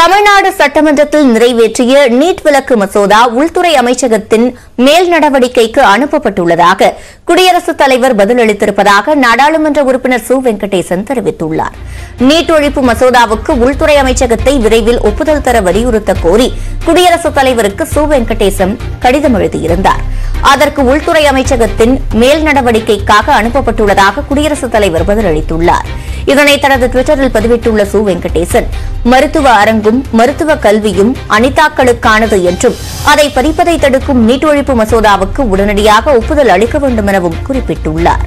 தமிழ்நாடு சட்டமன்றத்தில் நிறைவேற்றிய நீட் விலக்கு மசோதா உள்துறை அமைச்சகத்தின் மேல் நடவடிக்கைக்கு அனுப்பப்பட்டுள்ளதாக குடியரசுத் தலைவர் பதிலளித்திருப்பதாக நாடாளுமன்ற உறுப்பினர் சு வெங்கடேசன் தெரிவித்துள்ளார் நீட் ஒழிப்பு மசோதாவுக்கு உள்துறை அமைச்சகத்தை விரைவில் ஒப்புதல் தர வலியுறுத்த கோரி குடியரசுத் தலைவருக்கு சு வெங்கடேசன் கடிதம் எழுதியிருந்தார் அதற்கு உள்துறை அமைச்சகத்தின் மேல் நடவடிக்கைக்காக அனுப்பப்பட்டுள்ளதாக குடியரசுத் தலைவர் பதிலளித்துள்ளார் இதனை தனது டுவிட்டரில் பதிவிட்டுள்ள சு வெங்கடேசன் மருத்துவ அரங்கும் மருத்துவ கல்வியும் அனிதாக்களுக்கானது என்றும் அதை பறிப்பதை தடுக்கும் நீட் ஒழிப்பு மசோதாவுக்கு உடனடியாக ஒப்புதல் அளிக்க வேண்டும் எனவும் குறிப்பிட்டுள்ளார்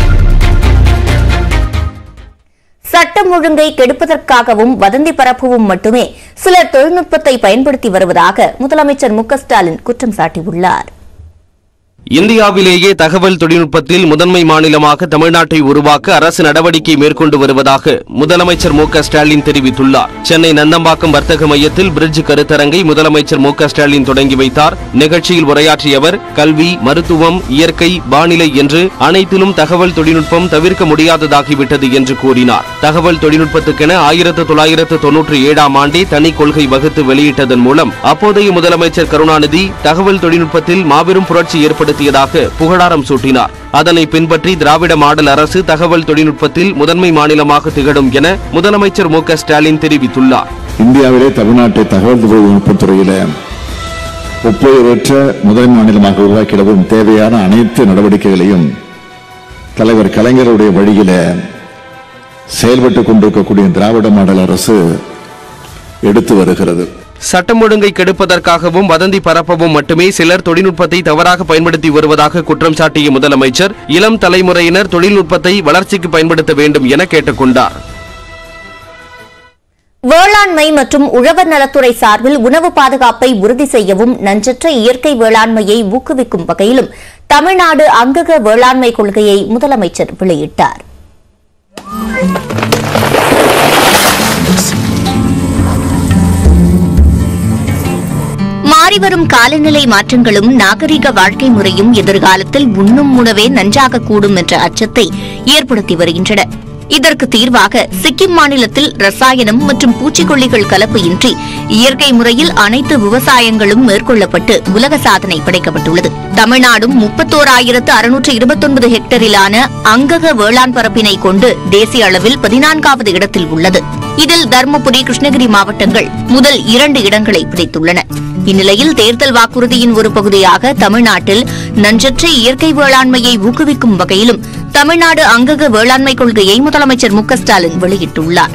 சட்டம் ஒழுங்கை கெடுப்பதற்காகவும் வதந்தி பரப்பவும் மட்டுமே சிலர் தொழில்நுட்பத்தை பயன்படுத்தி வருவதாக முதலமைச்சர் மு க ஸ்டாலின் குற்றம் சாட்டியுள்ளார் இந்தியாவிலேயே தகவல் தொழில்நுட்பத்தில் முதன்மை மாநிலமாக தமிழ்நாட்டை உருவாக்க அரசு நடவடிக்கை மேற்கொண்டு வருவதாக முதலமைச்சர் மு க ஸ்டாலின் தெரிவித்துள்ளார் சென்னை நந்தம்பாக்கம் வர்த்தக மையத்தில் பிரிட்ஜ் கருத்தரங்கை முதலமைச்சர் மு க ஸ்டாலின் தொடங்கி வைத்தார் நிகழ்ச்சியில் உரையாற்றிய அவர் கல்வி மருத்துவம் இயற்கை வானிலை என்று அனைத்திலும் தகவல் தொழில்நுட்பம் தவிர்க்க முடியாததாகிவிட்டது என்று கூறினார் தகவல் தொழில்நுட்பத்துக்கென ஆயிரத்து தொள்ளாயிரத்து தொன்னூற்றி ஏழாம் ஆண்டே தனி கொள்கை வகுத்து வெளியிட்டதன் மூலம் அப்போதைய முதலமைச்சர் கருணாநிதி தகவல் தொழில்நுட்பத்தில் மாபெரும் புரட்சி ஏற்படுத்தியதாக புகழாரம் சூட்டினார் அதனை பின்பற்றி திராவிட மாடல் அரசு தகவல் தொழில்நுட்பத்தில் முதன்மை மாநிலமாக திகழும் என முதலமைச்சர் மு க ஸ்டாலின் தெரிவித்துள்ளார் இந்தியாவிலே தமிழ்நாட்டை தகவல் தொழில்நுட்பத் துறையில ஒப்புயர்வற்ற முதல் மாநிலமாக உருவாக்கிடவும் தேவையான அனைத்து நடவடிக்கைகளையும் தலைவர் கலைஞருடைய வழியில செயல்பட்டுக் கொண்டிருக்கக்கூடிய திராவிட மாடல் அரசு எடுத்து வருகிறது சட்டம் ஒழுங்கை கெடுப்பதற்காகவும் வதந்தி பரப்பவும் மட்டுமே சிலர் தொழில்நுட்பத்தை தவறாக பயன்படுத்தி வருவதாக குற்றம் சாட்டிய முதலமைச்சர் இளம் தலைமுறையினர் தொழில்நுட்பத்தை வளர்ச்சிக்கு பயன்படுத்த வேண்டும் என கேட்டுக் கொண்டார் வேளாண்மை மற்றும் உழவர் நலத்துறை சார்பில் உணவு பாதுகாப்பை உறுதி செய்யவும் நஞ்சற்ற இயற்கை வேளாண்மையை ஊக்குவிக்கும் வகையிலும் தமிழ்நாடு அங்கக வேளாண்மை கொள்கையை முதலமைச்சர் வெளியிட்டார் மாறிவரும் காலநிலை மாற்றங்களும் நாகரிக வாழ்க்கை முறையும் எதிர்காலத்தில் உண்ணும் உணவே நன்றாக கூடும் என்ற அச்சத்தை ஏற்படுத்தி வருகின்றன இதற்கு தீர்வாக சிக்கிம் மாநிலத்தில் ரசாயனம் மற்றும் பூச்சிக்கொல்லிகள் கலப்பு இன்றி இயற்கை முறையில் அனைத்து விவசாயங்களும் மேற்கொள்ளப்பட்டு உலக சாதனை படைக்கப்பட்டுள்ளது தமிழ்நாடும் முப்பத்தோராயிரத்து அறுநூற்று இருபத்தொன்பது ஹெக்டரிலான அங்கக வேளாண் பரப்பினை கொண்டு தேசிய அளவில் பதினான்காவது இடத்தில் உள்ளது இதில் தருமபுரி கிருஷ்ணகிரி மாவட்டங்கள் முதல் இரண்டு இடங்களை பிடித்துள்ளன இந்நிலையில் தேர்தல் வாக்குறுதியின் ஒரு பகுதியாக தமிழ்நாட்டில் நஞ்சற்ற இயற்கை வேளாண்மையை ஊக்குவிக்கும் வகையிலும் தமிழ்நாடு அங்கக வேளாண்மை கொள்கையை முதலமைச்சர் மு க ஸ்டாலின் வெளியிட்டுள்ளார்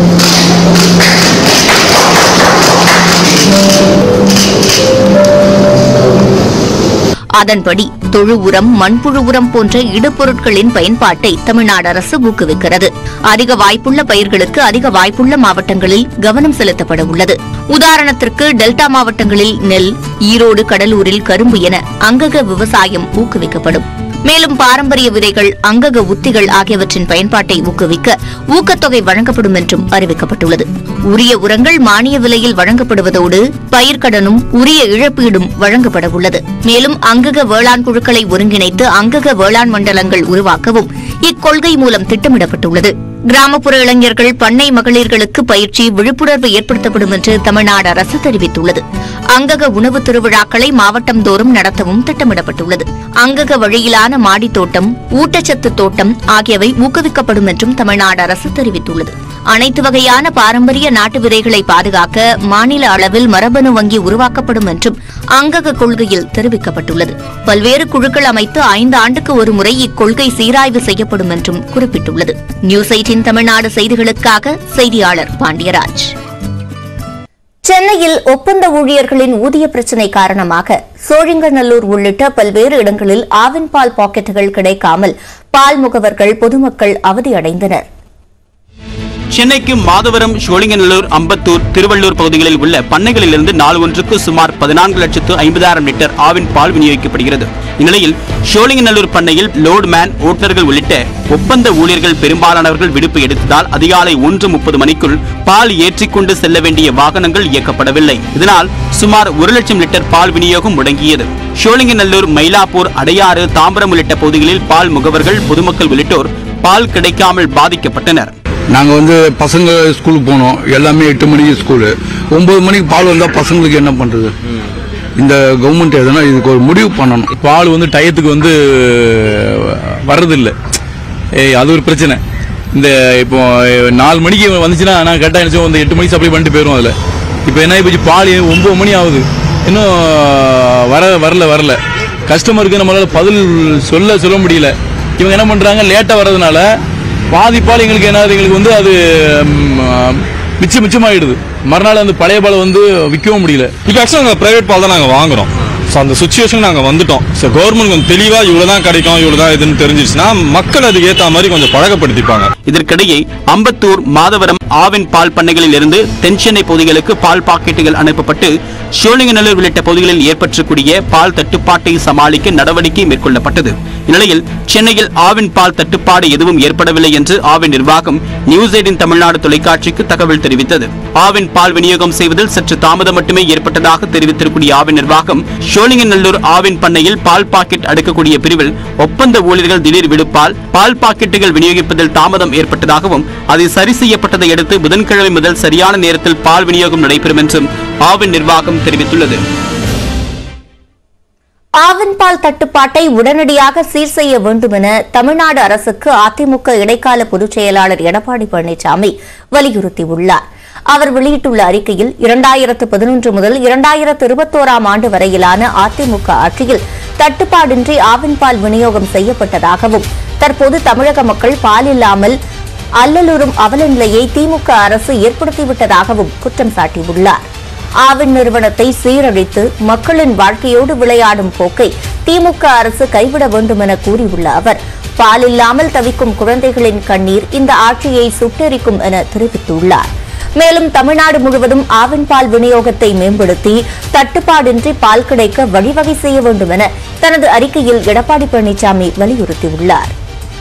அதன்படி தொழு உரம் மண்புழு உரம் போன்ற இடுபொருட்களின் பயன்பாட்டை தமிழ்நாடு அரசு ஊக்குவிக்கிறது அதிக வாய்ப்புள்ள பயிர்களுக்கு அதிக வாய்ப்புள்ள மாவட்டங்களில் கவனம் செலுத்தப்பட உள்ளது உதாரணத்திற்கு டெல்டா மாவட்டங்களில் நெல் ஈரோடு கடலூரில் கரும்பு என அங்கக விவசாயம் ஊக்குவிக்கப்படும் மேலும் பாரம்பரிய விதைகள் அங்கக உத்திகள் ஆகியவற்றின் பயன்பாட்டை ஊக்குவிக்க ஊக்கத்தொகை வழங்கப்படும் என்றும் அறிவிக்கப்பட்டுள்ளது உரிய உரங்கள் மானிய விலையில் வழங்கப்படுவதோடு பயிர்க்கடனும் உரிய இழப்பீடும் வழங்கப்பட உள்ளது மேலும் அங்கக வேளாண் குழுக்களை ஒருங்கிணைத்து அங்கக வேளாண் மண்டலங்கள் உருவாக்கவும் இக்கொள்கை மூலம் திட்டமிடப்பட்டுள்ளது கிராமப்புற இளைஞர்கள் பண்ணை மகளிர்களுக்கு பயிற்சி விழிப்புணர்வு ஏற்படுத்தப்படும் என்று தமிழ்நாடு அரசு தெரிவித்துள்ளது அங்கக உணவு திருவிழாக்களை மாவட்டம் தோறும் நடத்தவும் திட்டமிடப்பட்டுள்ளது அங்கக வழியிலான மாடித் தோட்டம் ஊட்டச்சத்து தோட்டம் ஆகியவை ஊக்குவிக்கப்படும் என்றும் தமிழ்நாடு அரசு தெரிவித்துள்ளது அனைத்து வகையான பாரம்பரிய நாட்டு விதைகளை பாதுகாக்க மாநில அளவில் மரபணு வங்கி உருவாக்கப்படும் என்றும் அங்கக கொள்கையில் தெரிவிக்கப்பட்டுள்ளது பல்வேறு குழுக்கள் அமைத்து ஐந்து ஆண்டுக்கு ஒரு முறை இக்கொள்கை சீராய்வு செய்யப்படும் என்றும் குறிப்பிட்டுள்ளது நியூஸ் எயிட்டின் தமிழ்நாடு செய்திகளுக்காக செய்தியாளர் பாண்டியராஜ் சென்னையில் ஒப்பந்த ஊழியர்களின் ஊதிய பிரச்சினை காரணமாக சோழிங்கநல்லூர் உள்ளிட்ட பல்வேறு இடங்களில் ஆவின் பால் பாக்கெட்டுகள் கிடைக்காமல் பால் முகவர்கள் பொதுமக்கள் அவதியடைந்தனர் சென்னைக்கு மாதவரம் சோழிங்கநல்லூர் அம்பத்தூர் திருவள்ளூர் பகுதிகளில் உள்ள பண்ணைகளிலிருந்து நாள் ஒன்றுக்கு சுமார் பதினான்கு லட்சத்து ஐம்பதாயிரம் லிட்டர் ஆவின் பால் விநியோகிக்கப்படுகிறது இந்நிலையில் சோழிங்கநல்லூர் பண்ணையில் லோட்மேன் ஓட்டுநர்கள் உள்ளிட்ட ஒப்பந்த ஊழியர்கள் பெரும்பாலானவர்கள் விடுப்பு எடுத்ததால் அதிகாலை ஒன்று முப்பது மணிக்குள் பால் ஏற்றிக்கொண்டு செல்ல வேண்டிய வாகனங்கள் இயக்கப்படவில்லை இதனால் சுமார் ஒரு லட்சம் லிட்டர் பால் விநியோகம் முடங்கியது சோழிங்கநல்லூர் மயிலாப்பூர் அடையாறு தாம்பரம் உள்ளிட்ட பகுதிகளில் பால் முகவர்கள் பொதுமக்கள் உள்ளிட்டோர் பால் கிடைக்காமல் பாதிக்கப்பட்டனர் நாங்கள் வந்து பசங்க ஸ்கூலுக்கு போனோம் எல்லாமே எட்டு மணிக்கு ஸ்கூலு ஒன்பது மணிக்கு பால் வந்தால் பசங்களுக்கு என்ன பண்ணுறது இந்த கவர்மெண்ட் எதனா இதுக்கு ஒரு முடிவு பண்ணணும் பால் வந்து டயத்துக்கு வந்து வர்றதில்லை ஏய் அது ஒரு பிரச்சனை இந்த இப்போ நாலு மணிக்கு வந்துச்சுன்னா நான் கரெக்டாக நினச்சோம் வந்து எட்டு மணிக்கு சப்ளை பண்ணிட்டு போயிடும் அதில் இப்போ என்ன இப்போ பால் ஒன்பது மணி ஆகுது இன்னும் வர வரல வரல கஸ்டமருக்கு நம்மளால பதில் சொல்ல சொல்ல முடியல இவங்க என்ன பண்ணுறாங்க லேட்டாக வர்றதுனால பாதி பால் எங்களுக்கு என்ன ஆகுது, எங்களுக்கு வந்து அது ம், மிச்சம் மிச்சமாயிடுது மறுநாள் அந்த பழைய பாலை வந்து விற்கவும் முடியல இப்போ ஆக்சுவலாக நாங்கள் ப்ரைவேட் பால் தான் நாங்கள் வாங்குறோம் ஸோ அந்த சுச்சுவேஷன் நாங்கள் வந்துட்டோம் ஸோ கவர்மெண்ட் கொஞ்சம் தெளிவாக இவ்வளோ தான் கிடைக்கும் இவ்வளோ தான் இதுன்னு தெரிஞ்சிச்சுன்னா மக்கள் அதுக்கு ஏற்ற மாதிரி கொஞ்சம் பழக்கப்படுத்திப்பாங்க இதற்கிடையே அம்பத்தூர் மாதவரம் ஆவின் பால் பண்ணைகளில் இருந்து தென்சென்னை பகுதிகளுக்கு பால் பாக்கெட்டுகள் அனுப்பப்பட்டு சோழிங்கநல்லூர் உள்ளிட்ட பகுதிகளில் ஏற்பட்டக்கூடிய பால் தட்டுப்பாட்டை சமாளிக்க நடவடிக்கை மேற்கொள்ளப்பட்டது இந்நிலையில் சென்னையில் ஆவின் பால் தட்டுப்பாடு எதுவும் ஏற்படவில்லை என்று ஆவின் நிர்வாகம் நியூஸ் எயிட்டின் தமிழ்நாடு தொலைக்காட்சிக்கு தகவல் தெரிவித்தது ஆவின் பால் விநியோகம் செய்வதில் சற்று தாமதம் மட்டுமே ஏற்பட்டதாக தெரிவித்திருக்கூடிய ஆவின் நிர்வாகம் சோழிங்கநல்லூர் ஆவின் பண்ணையில் பால் பாக்கெட் அடுக்கக்கூடிய பிரிவில் ஒப்பந்த ஊழியர்கள் திடீர் விடுப்பால் பால் பாக்கெட்டுகள் விநியோகிப்பதில் தாமதம் ஏற்பட்டதாகவும் அதை சரி செய்யப்பட்டதை அடுத்து புதன்கிழமை முதல் சரியான நேரத்தில் பால் விநியோகம் நடைபெறும் என்றும் ஆவின் நிர்வாகம் தெரிவித்துள்ளது ஆவின் பால் தட்டுப்பாட்டை உடனடியாக சீர் செய்ய வேண்டும் என தமிழ்நாடு அரசுக்கு அதிமுக இடைக்கால பொதுச் செயலாளர் எடப்பாடி பழனிசாமி வலியுறுத்தியுள்ளார் அவர் வெளியிட்டுள்ள அறிக்கையில் இரண்டாயிரத்து பதினொன்று முதல் இரண்டாயிரத்து இருபத்தோராம் ஆண்டு வரையிலான அதிமுக ஆட்சியில் தட்டுப்பாடின்றி ஆவின் பால் விநியோகம் செய்யப்பட்டதாகவும் தற்போது தமிழக மக்கள் பால் இல்லாமல் அல்லலுறும் அவல நிலையை திமுக அரசு ஏற்படுத்திவிட்டதாகவும் குற்றம் சாட்டியுள்ளார் ஆவின் நிறுவனத்தை சீரழித்து மக்களின் வாழ்க்கையோடு விளையாடும் போக்கை திமுக அரசு கைவிட வேண்டும் என கூறியுள்ள அவர் பால் இல்லாமல் தவிக்கும் குழந்தைகளின் கண்ணீர் இந்த ஆட்சியை சுட்டெரிக்கும் என தெரிவித்துள்ளார் மேலும் தமிழ்நாடு முழுவதும் ஆவின் பால் விநியோகத்தை மேம்படுத்தி தட்டுப்பாடின்றி பால் கிடைக்க வழிவகை செய்ய வேண்டும் என தனது அறிக்கையில் எடப்பாடி பழனிசாமி வலியுறுத்தியுள்ளார்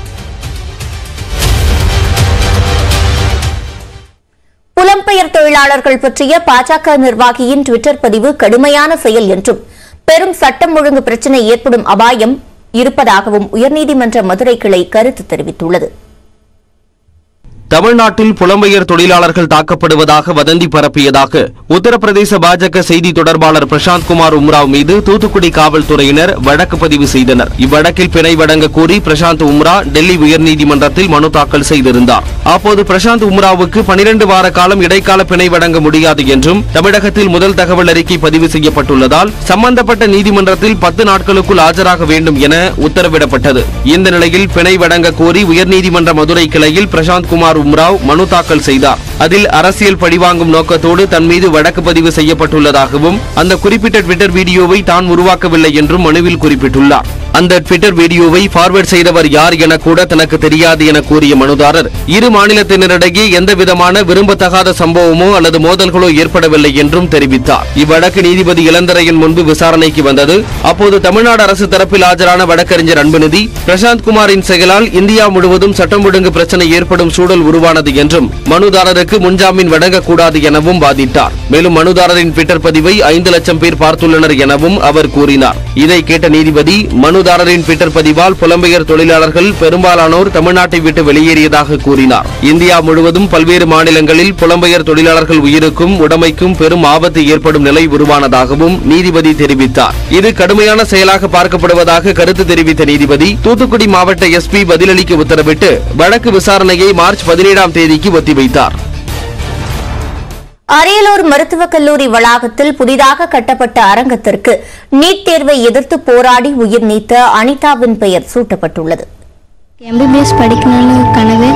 புலம்பெயர் தொழிலாளர்கள் பற்றிய பாஜக நிர்வாகியின் டுவிட்டர் பதிவு கடுமையான செயல் என்றும் பெரும் சட்டம் ஒழுங்கு பிரச்சினை ஏற்படும் அபாயம் இருப்பதாகவும் உயர்நீதிமன்ற மதுரை கிளை கருத்து தெரிவித்துள்ளது தமிழ்நாட்டில் புலம்பெயர் தொழிலாளர்கள் தாக்கப்படுவதாக வதந்தி பரப்பியதாக உத்தரப்பிரதேச பாஜக செய்தி தொடர்பாளர் பிரசாந்த் குமார் உம்ராவ் மீது தூத்துக்குடி காவல்துறையினர் வழக்கு பதிவு செய்தனர் இவ்வழக்கில் பிணை வழங்க கோரி பிரசாந்த் உம்ரா டெல்லி உயர்நீதிமன்றத்தில் மனு தாக்கல் செய்திருந்தார் அப்போது பிரசாந்த் உம்ராவுக்கு பனிரெண்டு வார காலம் இடைக்கால பிணை வழங்க முடியாது என்றும் தமிழகத்தில் முதல் தகவல் அறிக்கை பதிவு செய்யப்பட்டுள்ளதால் சம்பந்தப்பட்ட நீதிமன்றத்தில் பத்து நாட்களுக்குள் ஆஜராக வேண்டும் என உத்தரவிடப்பட்டது இந்த நிலையில் பிணை வழங்க கோரி உயர்நீதிமன்ற மதுரை கிளையில் பிரசாந்த் குமார் உம்ராவ் மனு தாக்கல் செய்தார் அதில் அரசியல் பழிவாங்கும் நோக்கத்தோடு தன் மீது வழக்கு பதிவு செய்யப்பட்டுள்ளதாகவும் அந்த குறிப்பிட்ட ட்விட்டர் வீடியோவை தான் உருவாக்கவில்லை என்றும் மனுவில் குறிப்பிட்டுள்ளார் அந்த ட்விட்டர் வீடியோவை ஃபார்வர்ட் செய்தவர் யார் என கூட தனக்கு தெரியாது என கூறிய மனுதாரர் இரு மாநிலத்தினரிடையே எந்த விதமான விரும்பத்தகாத சம்பவமோ அல்லது மோதல்களோ ஏற்படவில்லை என்றும் தெரிவித்தார் இவ்வழக்கு நீதிபதி இளந்தரையன் முன்பு விசாரணைக்கு வந்தது அப்போது தமிழ்நாடு அரசு தரப்பில் ஆஜரான வழக்கறிஞர் அன்புநிதி பிரசாந்த் குமாரின் செயலால் இந்தியா முழுவதும் சட்டம் ஒழுங்கு பிரச்சனை ஏற்படும் சூழல் உருவானது என்றும் மனுதாரருக்கு முன்ஜாமீன் வழங்கக்கூடாது எனவும் வாதிட்டார் மேலும் மனுதாரரின் ட்விட்டர் பதிவை ஐந்து லட்சம் பேர் பார்த்துள்ளனர் எனவும் அவர் கூறினார் இதை கேட்ட நீதிபதி மனுதாரரின் ட்விட்டர் பதிவால் புலம்பெயர் தொழிலாளர்கள் பெரும்பாலானோர் தமிழ்நாட்டை விட்டு வெளியேறியதாக கூறினார் இந்தியா முழுவதும் பல்வேறு மாநிலங்களில் புலம்பெயர் தொழிலாளர்கள் உயிருக்கும் உடமைக்கும் பெரும் ஆபத்து ஏற்படும் நிலை உருவானதாகவும் நீதிபதி தெரிவித்தார் இது கடுமையான செயலாக பார்க்கப்படுவதாக கருத்து தெரிவித்த நீதிபதி தூத்துக்குடி மாவட்ட எஸ்பி பதிலளிக்க உத்தரவிட்டு வழக்கு விசாரணையை மார்ச் பதினேழாம் தேதிக்கு ஒத்திவைத்தார் அரியலூர் மருத்துவக் கல்லூரி வளாகத்தில் புதிதாக கட்டப்பட்ட அரங்கத்திற்கு நீட் தேர்வை எதிர்த்து போராடி உயிர் நீத்த அனிதாவின் பெயர் சூட்டப்பட்டுள்ளது எம்பிபிஎஸ் படிக்கணும்னு கனவு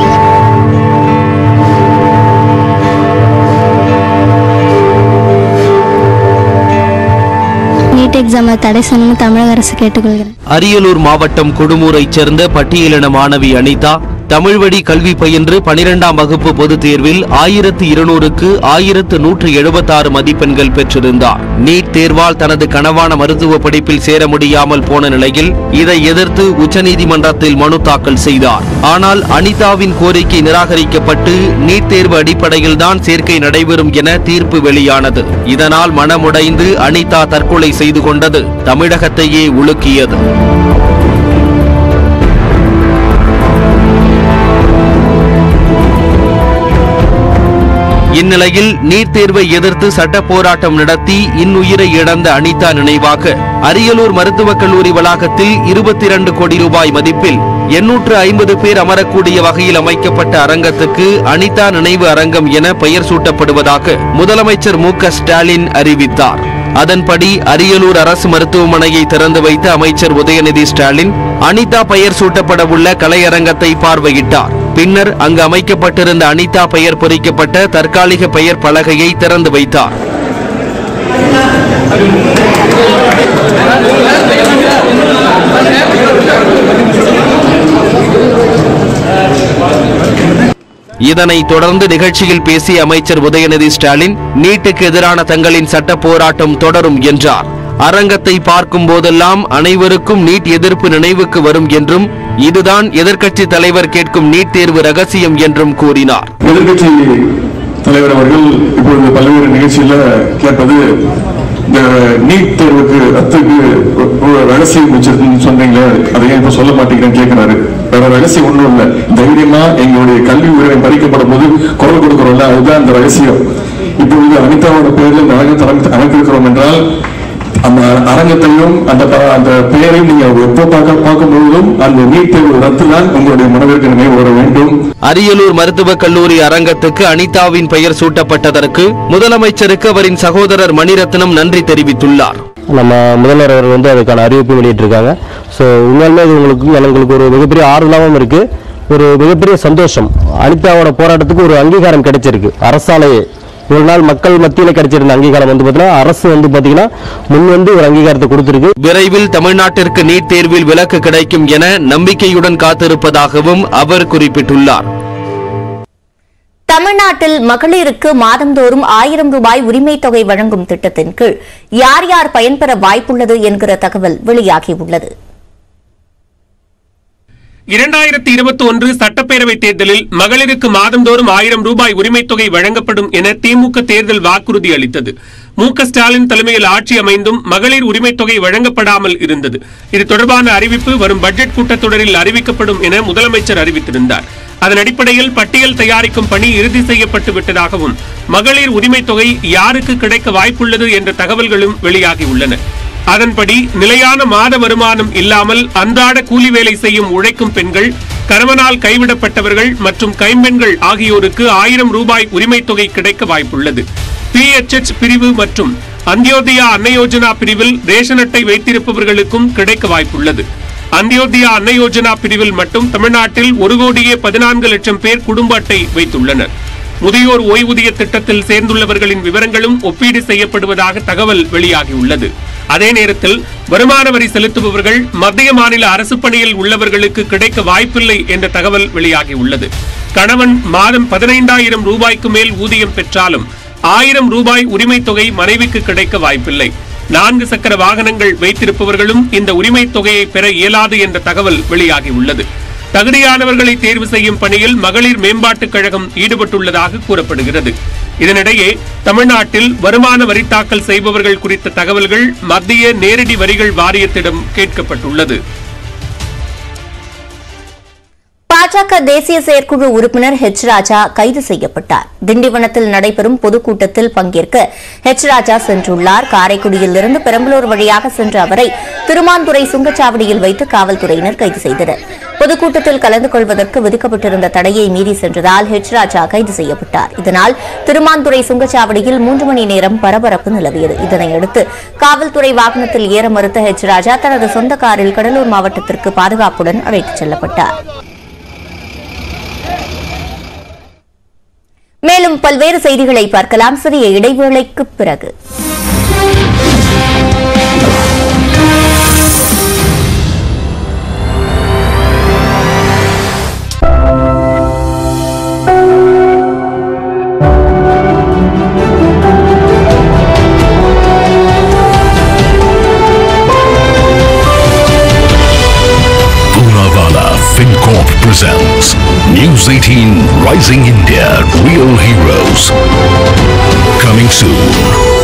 நீட் எக்ஸாமை தடை செய்யணும்னு தமிழக அரசு கேட்டுக்கொள்கிறேன் அரியலூர் மாவட்டம் கொடுமூரைச் சேர்ந்த பட்டியலின மாணவி அனிதா தமிழ்வழி கல்வி பயின்று பனிரெண்டாம் வகுப்பு பொதுத் தேர்வில் ஆயிரத்து இருநூறுக்கு ஆயிரத்து நூற்று எழுபத்தாறு மதிப்பெண்கள் பெற்றிருந்தார் நீட் தேர்வால் தனது கனவான மருத்துவ படிப்பில் சேர முடியாமல் போன நிலையில் இதை எதிர்த்து உச்சநீதிமன்றத்தில் மனு தாக்கல் செய்தார் ஆனால் அனிதாவின் கோரிக்கை நிராகரிக்கப்பட்டு நீட் தேர்வு அடிப்படையில்தான் சேர்க்கை நடைபெறும் என தீர்ப்பு வெளியானது இதனால் மனமுடைந்து அனிதா தற்கொலை செய்து கொண்டது தமிழகத்தையே உலுக்கியது இந்நிலையில் நீட் தேர்வை எதிர்த்து சட்ட போராட்டம் நடத்தி இன்னுயிரை இழந்த அனிதா நினைவாக அரியலூர் மருத்துவக் கல்லூரி வளாகத்தில் இருபத்தி இரண்டு கோடி ரூபாய் மதிப்பில் எண்ணூற்று ஐம்பது பேர் அமரக்கூடிய வகையில் அமைக்கப்பட்ட அரங்கத்துக்கு அனிதா நினைவு அரங்கம் என பெயர் சூட்டப்படுவதாக முதலமைச்சர் மு க ஸ்டாலின் அறிவித்தார் அதன்படி அரியலூர் அரசு மருத்துவமனையை திறந்து வைத்த அமைச்சர் உதயநிதி ஸ்டாலின் அனிதா பெயர் சூட்டப்படவுள்ள கலையரங்கத்தை பார்வையிட்டார் பின்னர் அங்கு அமைக்கப்பட்டிருந்த அனிதா பெயர் பொறிக்கப்பட்ட தற்காலிக பெயர் பலகையை திறந்து வைத்தார் இதனைத் தொடர்ந்து நிகழ்ச்சியில் பேசிய அமைச்சர் உதயநிதி ஸ்டாலின் நீட்டுக்கு எதிரான தங்களின் சட்ட போராட்டம் தொடரும் என்றார் அரங்கத்தை பார்க்கும் போதெல்லாம் அனைவருக்கும் நீட் எதிர்ப்பு நினைவுக்கு வரும் என்றும் இதுதான் எதிர்க்கட்சி தலைவர் கேட்கும் நீட் தேர்வு ரகசியம் என்றும் கூறினார் எதிர்கட்சி தலைவர் அவர்கள் இப்பொழுது பல்வேறு நிகழ்ச்சியில கேட்பது இந்த நீட் தேர்வுக்கு ரத்துக்கு ஒரு ரகசியம் வச்சிருக்குன்னு சொன்னீங்களே அதை ஏன் இப்ப சொல்ல மாட்டேங்கிறேன்னு கேட்கிறாரு வேற ரகசியம் ஒண்ணும் இல்ல தைரியமா எங்களுடைய கல்வி உரிமை பறிக்கப்படும் போது குரல் கொடுக்கிறோம்ல அதுதான் அந்த ரகசியம் இப்பொழுது அனிதாவோட பேர்ல இந்த அரங்கத்தை அமைத்து- அமைத்திருக்கிறோம் என்றால் அந்த அரங்கத்தையும் அந்த ப- அந்த பெயரையும் நீங்க எப்போ பார்க்க பார்க்கும் பொழுதும் அந்த நீட் தேர்வு ரத்து தான் உங்களுடைய மனதிற்கு நினைவு வர வேண்டும் அரியலூர் மருத்துவக் கல்லூரி அரங்கத்துக்கு அனிதாவின் பெயர் சூட்டப்பட்டதற்கு முதலமைச்சருக்கு அவரின் சகோதரர் மணிரத்னம் நன்றி தெரிவித்துள்ளார் நம்ம முதல்வர் அவர் வந்து அதுக்கான அறிவிப்பு வெளியிட்டிருக்காங்க ஸோ உண்மையாலுமே இது உங்களுக்கு எங்களுக்கு ஒரு மிகப்பெரிய ஆறுதலாகவும் இருக்கு ஒரு மிகப்பெரிய சந்தோஷம் அனிதாவோட போராட்டத்துக்கு ஒரு அங்கீகாரம் கிடைச்சிருக்கு அரசாலேயே இவ்வளவு நாள் மக்கள் மத்தியில் கிடைச்சிருந்த அங்கீகாரம் வந்து பார்த்தீங்கன்னா அரசு வந்து பார்த்தீங்கன்னா முன் வந்து ஒரு அங்கீகாரத்தை கொடுத்துருக்கு விரைவில் தமிழ்நாட்டிற்கு நீட் தேர்வில் விலக்கு கிடைக்கும் என நம்பிக்கையுடன் காத்திருப்பதாகவும் அவர் குறிப்பிட்டுள்ளார் தமிழ்நாட்டில் மகளிருக்கு மாதந்தோறும் ஆயிரம் ரூபாய் உரிமைத் தொகை வழங்கும் திட்டத்தின் கீழ் யார் யார் பயன்பெற வாய்ப்புள்ளது என்கிற தகவல் வெளியாகியுள்ளது இரண்டாயிரத்தி இருபத்தி ஒன்று சட்டப்பேரவை தேர்தலில் மகளிருக்கு மாதந்தோறும் ஆயிரம் ரூபாய் உரிமைத் தொகை வழங்கப்படும் என திமுக தேர்தல் வாக்குறுதி அளித்தது மு க ஸ்டாலின் தலைமையில் ஆட்சி அமைந்தும் மகளிர் உரிமைத் தொகை வழங்கப்படாமல் இருந்தது இது தொடர்பான அறிவிப்பு வரும் பட்ஜெட் கூட்டத்தொடரில் அறிவிக்கப்படும் என முதலமைச்சர் அறிவித்திருந்தார் அதன் அடிப்படையில் பட்டியல் தயாரிக்கும் பணி இறுதி செய்யப்பட்டு விட்டதாகவும் மகளிர் உரிமைத் தொகை யாருக்கு கிடைக்க வாய்ப்புள்ளது என்ற தகவல்களும் வெளியாகியுள்ளன அதன்படி நிலையான மாத வருமானம் இல்லாமல் அன்றாட கூலி வேலை செய்யும் உழைக்கும் பெண்கள் கணவனால் கைவிடப்பட்டவர்கள் மற்றும் கைம்பெண்கள் ஆகியோருக்கு ஆயிரம் ரூபாய் உரிமைத் தொகை கிடைக்க வாய்ப்புள்ளது பிஎச்எச் பிரிவு மற்றும் அந்தியோதயா அன்ன யோஜனா பிரிவில் ரேஷன் அட்டை வைத்திருப்பவர்களுக்கும் கிடைக்க வாய்ப்புள்ளது அந்தியோதயா அன்ன யோஜனா பிரிவில் மட்டும் தமிழ்நாட்டில் ஒரு கோடியே பதினான்கு லட்சம் பேர் குடும்ப அட்டை வைத்துள்ளனர் முதியோர் ஓய்வூதிய திட்டத்தில் சேர்ந்துள்ளவர்களின் விவரங்களும் ஒப்பீடு செய்யப்படுவதாக தகவல் வெளியாகியுள்ளது அதே நேரத்தில் வருமான வரி செலுத்துபவர்கள் மத்திய மாநில அரசு பணியில் உள்ளவர்களுக்கு கிடைக்க வாய்ப்பில்லை என்ற தகவல் வெளியாகியுள்ளது கணவன் மாதம் பதினைந்தாயிரம் ரூபாய்க்கு மேல் ஊதியம் பெற்றாலும் ஆயிரம் ரூபாய் உரிமைத் தொகை மனைவிக்கு கிடைக்க வாய்ப்பில்லை நான்கு சக்கர வாகனங்கள் வைத்திருப்பவர்களும் இந்த உரிமைத் தொகையை பெற இயலாது என்ற தகவல் வெளியாகியுள்ளது தகுதியானவர்களை தேர்வு செய்யும் பணியில் மகளிர் மேம்பாட்டுக் கழகம் ஈடுபட்டுள்ளதாக கூறப்படுகிறது இதனிடையே தமிழ்நாட்டில் வருமான வரி தாக்கல் செய்பவர்கள் குறித்த தகவல்கள் மத்திய நேரடி வரிகள் வாரியத்திடம் கேட்கப்பட்டுள்ளது பாஜக தேசிய செயற்குழு உறுப்பினர் ஹெச் ராஜா கைது செய்யப்பட்டார் திண்டிவனத்தில் நடைபெறும் பொதுக்கூட்டத்தில் பங்கேற்க ஹெச் ராஜா சென்றுள்ளார் காரைக்குடியில் இருந்து பெரம்பலூர் வழியாக சென்ற அவரை திருமாந்துறை சுங்கச்சாவடியில் வைத்து காவல்துறையினர் கைது செய்தனர் பொதுக்கூட்டத்தில் கலந்து கொள்வதற்கு விதிக்கப்பட்டிருந்த தடையை மீறி சென்றதால் ஹெச் ராஜா கைது செய்யப்பட்டார் இதனால் திருமாந்துறை சுங்கச்சாவடியில் மூன்று மணி நேரம் பரபரப்பு நிலவியது இதனையடுத்து காவல்துறை வாகனத்தில் ஏற மறுத்த ஹெச் ராஜா தனது சொந்த காரில் கடலூர் மாவட்டத்திற்கு பாதுகாப்புடன் அழைத்துச் செல்லப்பட்டார் மேலும் பல்வேறு செய்திகளை பார்க்கலாம் சிறிய இடைவேளைக்கு பிறகு Poonawala FinCorp presents News 18 Rising India Real Heroes. Coming soon.